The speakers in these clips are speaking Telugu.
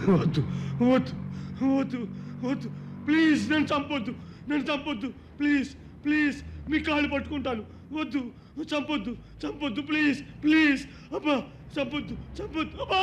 వద్దు వద్దు వద్దు వద్దు ప్లీజ్ నన్ను చంపొద్దు నన్ను చంపొద్దు ప్లీజ్ ప్లీజ్ మీ కాళ్ళు పట్టుకుంటాను వద్దు చంపొద్దు చంపొద్దు ప్లీజ్ ప్లీజ్ అబ్బా చంపొద్దు చంపొద్దు అబ్బా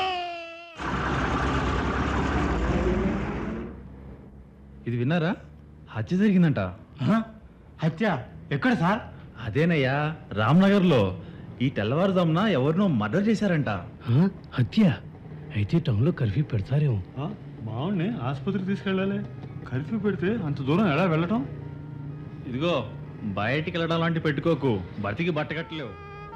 ఇది విన్నారా హత్య జరిగిందంట హత్య ఎక్కడ సార్ అదేనయ్యా రామ్నగర్లో ఈ తెల్లవారుజామున ఎవరినో మర్డర్ చేశారంట హత్య అయితే టౌన్లో కర్ఫ్యూ పెడతారేమో బాగుండి ఆసుపత్రికి తీసుకెళ్ళాలి కర్ఫ్యూ పెడితే అంత దూరం ఎలా వెళ్ళటం ఇదిగో బయటికి వెళ్ళడం లాంటి పెట్టుకోకు బతికి బట్టకట్టలేవు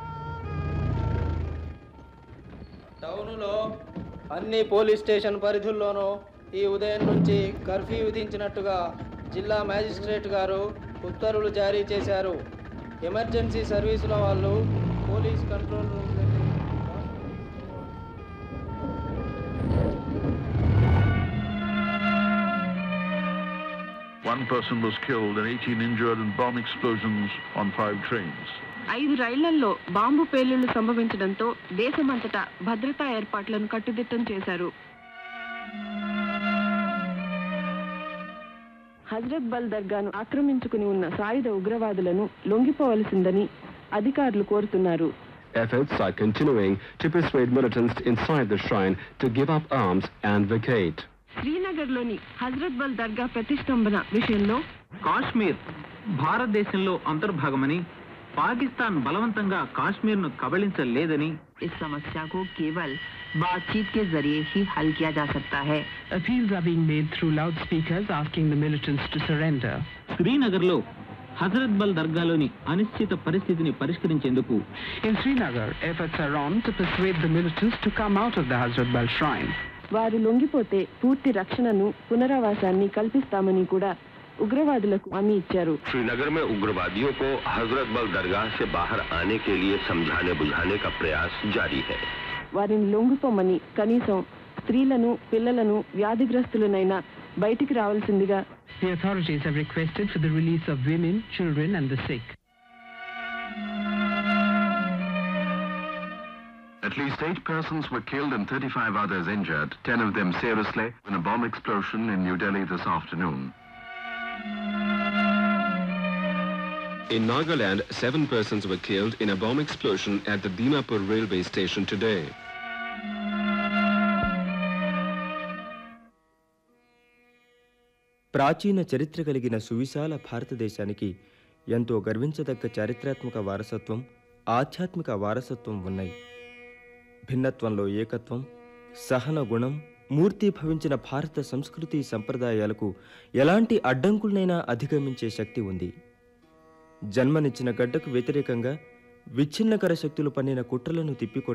టౌనులో అన్ని పోలీస్ స్టేషన్ పరిధుల్లోనూ ఈ ఉదయం నుంచి కర్ఫ్యూ విధించినట్టుగా జిల్లా మ్యాజిస్ట్రేట్ గారు ఉత్తర్వులు జారీ చేశారు ఎమర్జెన్సీ సర్వీసుల వాళ్ళు పోలీస్ కంట్రోల్ రూమ్ వెళ్ళి One person was killed and 18 injured in bomb explosions on five trains. ఐదు రైళ్లలో బాంబు పేలుళ్లు సంభవించడంతో దేశమంతటా భద్రతా ఏర్పాట్లను కట్టుదిట్టం చేశారు హజ్రత్ బల్ దర్గాను ఆక్రమించుకుని ఉన్న సాయుధ ఉగ్రవాదులను లొంగిపోవలసిందని అధికారులు కోరుతున్నారు Efforts are continuing to persuade militants inside the shrine to give up arms and vacate. శ్రీనగర్లోని Hazrat బల్ దర్గా ప్రతిష్టంభన విషయంలో కాశ్మీర్ భారతదేశంలో అంతర్భాగమని పాకిస్తాన్ బలవంతంగా కాశ్మీర్ను కబళించలేదని इस समस्या को केवल बातचीत के जरिए ही हल किया जा सकता है Appeals are being made through loudspeakers asking the militants to surrender. శ్రీనగర్లో Hazrat బల్ దర్గాలోని అనిశ్చిత పరిస్థితిని పరిష్కరించేందుకు In Srinagar, efforts are on to persuade the militants to come out of the Hazrat Bal shrine. వారు లొంగిపోతే పూర్తి రక్షణను పునరావాసాన్ని కల్పిస్తామని కూడా ఉగ్రవాదులకు హామీ ఇచ్చారు श्रीनगर में उग्रवादियों को हजरत बल दरगाह से बाहर आने के लिए समझाने बुझाने का प्रयास जारी है వారిని లొంగిపోమని కనీసం స్త్రీలను పిల్లలను వ్యాధిగ్రస్తులనైనా బయటికి రావాల్సిందిగా The authorities have requested for the release of women, children and the sick. At least eight persons were killed and 35 others injured, 10 of them seriously, in a bomb explosion in New Delhi this afternoon. In Nagaland, seven persons were killed in a bomb explosion at the Dimapur railway station today. ప్రాచీన చరిత్ర కలిగిన సువిశాల భారతదేశానికి ఎంతో గర్వించదగ్గ చారిత్రాత్మక వారసత్వం ఆధ్యాత్మిక వారసత్వం ఉన్నాయి భిన్నత్వంలో ఏకత్వం సహన గుణం మూర్తీభవించిన భారత సంస్కృతి సంప్రదాయాలకు ఎలాంటి అడ్డంకులనైనా అధిగమించే శక్తి ఉంది జన్మనిచ్చిన గడ్డకు వ్యతిరేకంగా విచ్ఛిన్నకర శక్తులు పన్నిన కుట్రలను తిప్పికొట్ట